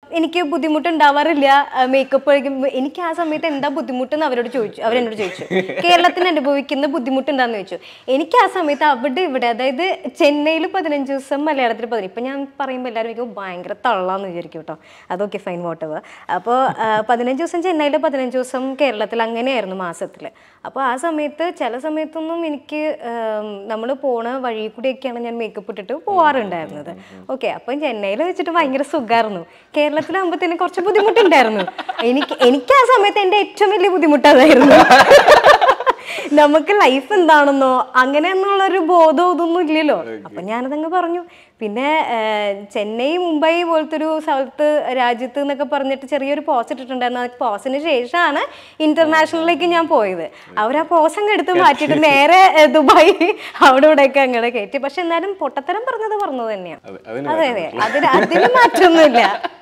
എനിക്ക് ബുദ്ധിമുട്ടുണ്ടാവാറില്ല മേക്കപ്പ് എനിക്ക് ആ സമയത്ത് എന്താ ബുദ്ധിമുട്ടെന്ന് അവരോട് ചോദിച്ചു അവരെന്നോട് ചോദിച്ചു കേരളത്തിൽ അനുഭവിക്കുന്ന ബുദ്ധിമുട്ടുണ്ടാന്ന് ചോദിച്ചു എനിക്ക് ആ സമയത്ത് അവിടെ ഇവിടെ അതായത് ചെന്നൈയിൽ പതിനഞ്ച് ദിവസം മലയാളത്തിൽ പതിനഞ്ച് ഇപ്പം ഞാൻ പറയുമ്പോൾ എല്ലാവരും എനിക്ക് ഭയങ്കര തള്ളാന്ന് വിചാരിക്കും കേട്ടോ അതൊക്കെ ഫൈൻ വോട്ടവർ അപ്പോൾ പതിനഞ്ച് ദിവസം ചെന്നൈയിൽ പതിനഞ്ച് ദിവസം കേരളത്തിൽ അങ്ങനെയായിരുന്നു മാസത്തിൽ അപ്പോൾ ആ സമയത്ത് ചില സമയത്തൊന്നും എനിക്ക് നമ്മൾ പോണ വഴി കൂടിയൊക്കെയാണ് ഞാൻ മേക്കപ്പ് ഇട്ടിട്ട് പോവാറുണ്ടായിരുന്നത് ഓക്കെ അപ്പം ചെന്നൈയിൽ വെച്ചിട്ട് ഭയങ്കര സുഖമായിരുന്നു കേരളത്തിലാകുമ്പോഴത്തേനും കുറച്ച് ബുദ്ധിമുട്ടുണ്ടായിരുന്നു എനിക്ക് എനിക്ക് ആ സമയത്ത് എൻ്റെ ഏറ്റവും വലിയ ബുദ്ധിമുട്ട് അതായിരുന്നു നമുക്ക് ലൈഫ് എന്താണെന്നോ അങ്ങനെ എന്നുള്ളൊരു ബോധം ഇതൊന്നും ഇല്ലല്ലോ അപ്പൊ ഞാനതങ്ങ് പറഞ്ഞു പിന്നെ ആ, ചെന്നൈ മുംബൈ പോലത്തെ ഒരു സ്ഥലത്ത് രാജ്യത്ത് എന്നൊക്കെ പറഞ്ഞിട്ട് ചെറിയൊരു പോസ് ഇട്ടിട്ടുണ്ടായിരുന്നു ആ പോസിന് ശേഷമാണ് ഇന്റർനാഷണലിലേക്ക് ഞാൻ പോയത് അവർ ആ പോസ് അങ്ങ് എടുത്ത് മാറ്റിയിട്ട് നേരെ ഏ, ദുബായ് അവിടെ ഇവിടെയൊക്കെ അങ്ങനെ കയറ്റി പക്ഷെ എന്നാലും പൊട്ടത്തരം പറഞ്ഞത് പറഞ്ഞത് തന്നെയാണ് അതെ, അതിന് അതെ അതെ അതിന് അതിന് മാറ്റമൊന്നുമില്ല